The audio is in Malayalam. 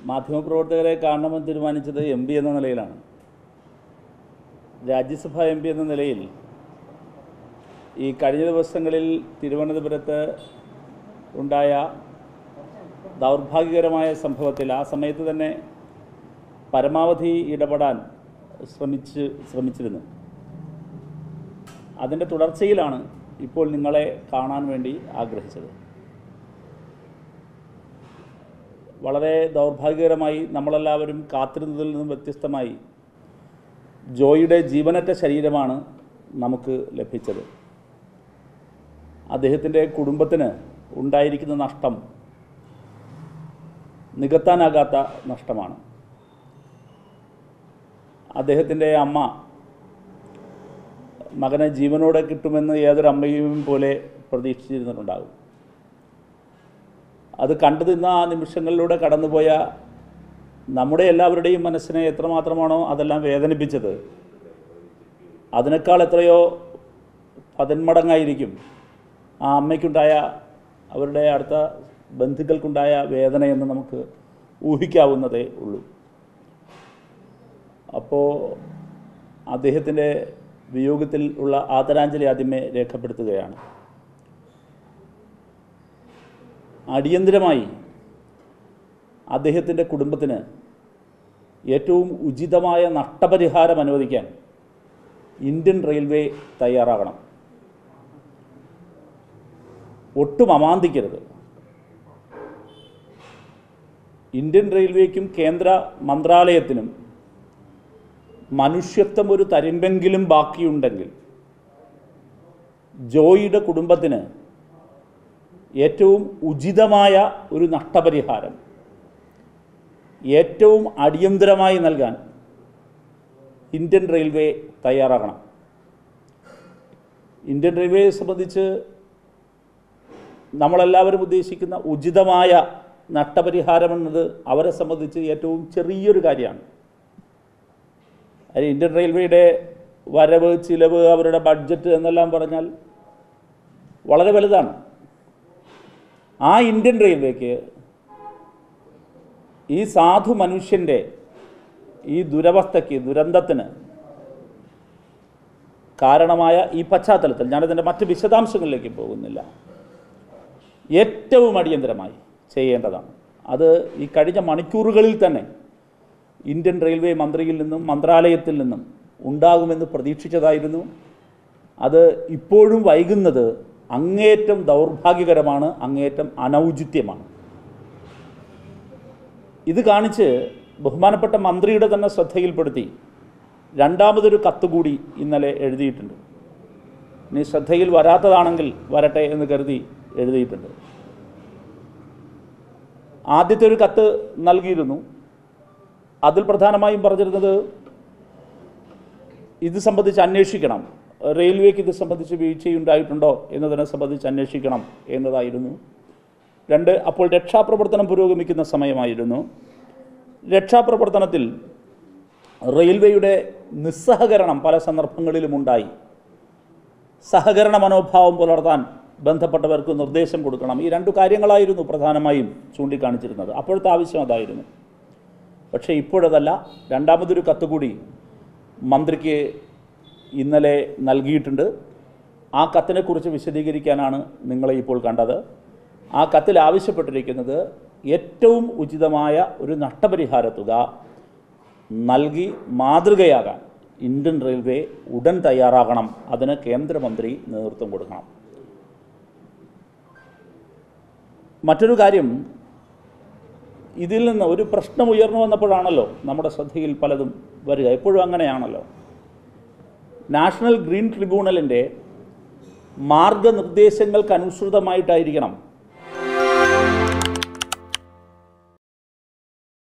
മാധ്യമപ്രവർത്തകരെ കാണണമെന്ന് തീരുമാനിച്ചത് എം പി എന്ന നിലയിലാണ് രാജ്യസഭ എം പി എന്ന നിലയിൽ ഈ കഴിഞ്ഞ ദിവസങ്ങളിൽ തിരുവനന്തപുരത്ത് ഉണ്ടായ ദൗർഭാഗ്യകരമായ സംഭവത്തിൽ ആ സമയത്ത് തന്നെ പരമാവധി ഇടപെടാൻ ശ്രമിച്ച് ശ്രമിച്ചിരുന്നു അതിൻ്റെ തുടർച്ചയിലാണ് ഇപ്പോൾ നിങ്ങളെ കാണാൻ വേണ്ടി ആഗ്രഹിച്ചത് വളരെ ദൗർഭാഗ്യകരമായി നമ്മളെല്ലാവരും കാത്തിരുന്നതിൽ നിന്നും വ്യത്യസ്തമായി ജോയിയുടെ ജീവനറ്റ ശരീരമാണ് നമുക്ക് ലഭിച്ചത് അദ്ദേഹത്തിൻ്റെ കുടുംബത്തിന് ഉണ്ടായിരിക്കുന്ന നഷ്ടം നികത്താനാകാത്ത നഷ്ടമാണ് അദ്ദേഹത്തിൻ്റെ അമ്മ മകനെ ജീവനോടെ കിട്ടുമെന്ന് ഏതൊരു അമ്മയും പോലെ പ്രതീക്ഷിച്ചിരുന്നിട്ടുണ്ടാകും അത് കണ്ടു നിന്ന ആ നിമിഷങ്ങളിലൂടെ കടന്നുപോയ നമ്മുടെ എല്ലാവരുടെയും മനസ്സിനെ എത്രമാത്രമാണോ അതെല്ലാം വേദനിപ്പിച്ചത് അതിനേക്കാൾ എത്രയോ പതിന്മടങ്ങായിരിക്കും ആ അമ്മയ്ക്കുണ്ടായ അവരുടെ അടുത്ത ബന്ധുക്കൾക്കുണ്ടായ വേദനയെന്ന് നമുക്ക് ഊഹിക്കാവുന്നതേ ഉള്ളൂ അപ്പോൾ അദ്ദേഹത്തിൻ്റെ വിയോഗത്തിൽ ഉള്ള ആദരാഞ്ജലി ആദ്യമേ രേഖപ്പെടുത്തുകയാണ് അടിയന്തിരമായി അദ്ദേഹത്തിൻ്റെ കുടുംബത്തിന് ഏറ്റവും ഉചിതമായ നഷ്ടപരിഹാരം അനുവദിക്കാൻ ഇന്ത്യൻ റെയിൽവേ തയ്യാറാകണം ഒട്ടും അമാന്തിക്കരുത് ഇന്ത്യൻ റെയിൽവേക്കും കേന്ദ്ര മന്ത്രാലയത്തിനും മനുഷ്യത്വം ഒരു തരിമ്പെങ്കിലും ബാക്കിയുണ്ടെങ്കിൽ ജോയിയുടെ കുടുംബത്തിന് ഏറ്റവും ഉചിതമായ ഒരു നഷ്ടപരിഹാരം ഏറ്റവും അടിയന്തരമായി നൽകാൻ ഇന്ത്യൻ റെയിൽവേ തയ്യാറാകണം ഇന്ത്യൻ റെയിൽവേയെ സംബന്ധിച്ച് നമ്മളെല്ലാവരും ഉദ്ദേശിക്കുന്ന ഉചിതമായ നഷ്ടപരിഹാരം എന്നത് അവരെ സംബന്ധിച്ച് ഏറ്റവും ചെറിയൊരു കാര്യമാണ് അത് ഇന്ത്യൻ റെയിൽവേയുടെ വരവ് ചിലവ് അവരുടെ ബഡ്ജറ്റ് എന്നെല്ലാം പറഞ്ഞാൽ വളരെ വലുതാണ് ആ ഇന്ത്യൻ റെയിൽവേക്ക് ഈ സാധു മനുഷ്യൻ്റെ ഈ ദുരവസ്ഥയ്ക്ക് ദുരന്തത്തിന് കാരണമായ ഈ പശ്ചാത്തലത്തിൽ ഞാനതിൻ്റെ മറ്റ് വിശദാംശങ്ങളിലേക്ക് പോകുന്നില്ല ഏറ്റവും അടിയന്തരമായി ചെയ്യേണ്ടതാണ് അത് ഈ കഴിഞ്ഞ മണിക്കൂറുകളിൽ തന്നെ ഇന്ത്യൻ റെയിൽവേ മന്ത്രിയിൽ നിന്നും മന്ത്രാലയത്തിൽ നിന്നും ഉണ്ടാകുമെന്ന് പ്രതീക്ഷിച്ചതായിരുന്നു അത് ഇപ്പോഴും വൈകുന്നത് അങ്ങേയറ്റം ദൗർഭാഗ്യകരമാണ് അങ്ങേയറ്റം അനൗചിത്യമാണ് ഇത് കാണിച്ച് ബഹുമാനപ്പെട്ട മന്ത്രിയുടെ തന്നെ ശ്രദ്ധയിൽപ്പെടുത്തി രണ്ടാമതൊരു കത്ത് കൂടി ഇന്നലെ എഴുതിയിട്ടുണ്ട് ഇനി ശ്രദ്ധയിൽ വരാത്തതാണെങ്കിൽ വരട്ടെ എന്ന് കരുതി എഴുതിയിട്ടുണ്ട് ആദ്യത്തെ ഒരു കത്ത് നൽകിയിരുന്നു അതിൽ പ്രധാനമായും പറഞ്ഞിരുന്നത് ഇത് സംബന്ധിച്ച് അന്വേഷിക്കണം റെയിൽവേക്ക് ഇത് സംബന്ധിച്ച് വീഴ്ചയുണ്ടായിട്ടുണ്ടോ എന്നതിനെ സംബന്ധിച്ച് അന്വേഷിക്കണം എന്നതായിരുന്നു രണ്ട് അപ്പോൾ രക്ഷാപ്രവർത്തനം പുരോഗമിക്കുന്ന സമയമായിരുന്നു രക്ഷാപ്രവർത്തനത്തിൽ റെയിൽവേയുടെ നിസ്സഹകരണം പല സന്ദർഭങ്ങളിലും ഉണ്ടായി സഹകരണ മനോഭാവം പുലർത്താൻ ബന്ധപ്പെട്ടവർക്ക് നിർദ്ദേശം കൊടുക്കണം ഈ രണ്ടു കാര്യങ്ങളായിരുന്നു പ്രധാനമായും ചൂണ്ടിക്കാണിച്ചിരുന്നത് അപ്പോഴത്തെ ആവശ്യം അതായിരുന്നു പക്ഷേ ഇപ്പോഴതല്ല രണ്ടാമതൊരു കത്ത് കൂടി മന്ത്രിക്ക് ഇന്നലെ നൽകിയിട്ടുണ്ട് ആ കത്തിനെക്കുറിച്ച് വിശദീകരിക്കാനാണ് നിങ്ങളെ ഇപ്പോൾ കണ്ടത് ആ കത്തിൽ ആവശ്യപ്പെട്ടിരിക്കുന്നത് ഏറ്റവും ഉചിതമായ ഒരു നഷ്ടപരിഹാര തുക നൽകി മാതൃകയാകാൻ ഇന്ത്യൻ റെയിൽവേ ഉടൻ തയ്യാറാകണം അതിന് കേന്ദ്രമന്ത്രി നേതൃത്വം കൊടുക്കണം മറ്റൊരു കാര്യം ഇതിൽ നിന്ന് ഒരു പ്രശ്നം ഉയർന്നു വന്നപ്പോഴാണല്ലോ നമ്മുടെ ശ്രദ്ധയിൽ പലതും വരിക എപ്പോഴും അങ്ങനെയാണല്ലോ നാഷണൽ ഗ്രീൻ ട്രിബ്യൂണലിൻ്റെ മാർഗനിർദ്ദേശങ്ങൾക്ക് അനുസൃതമായിട്ടായിരിക്കണം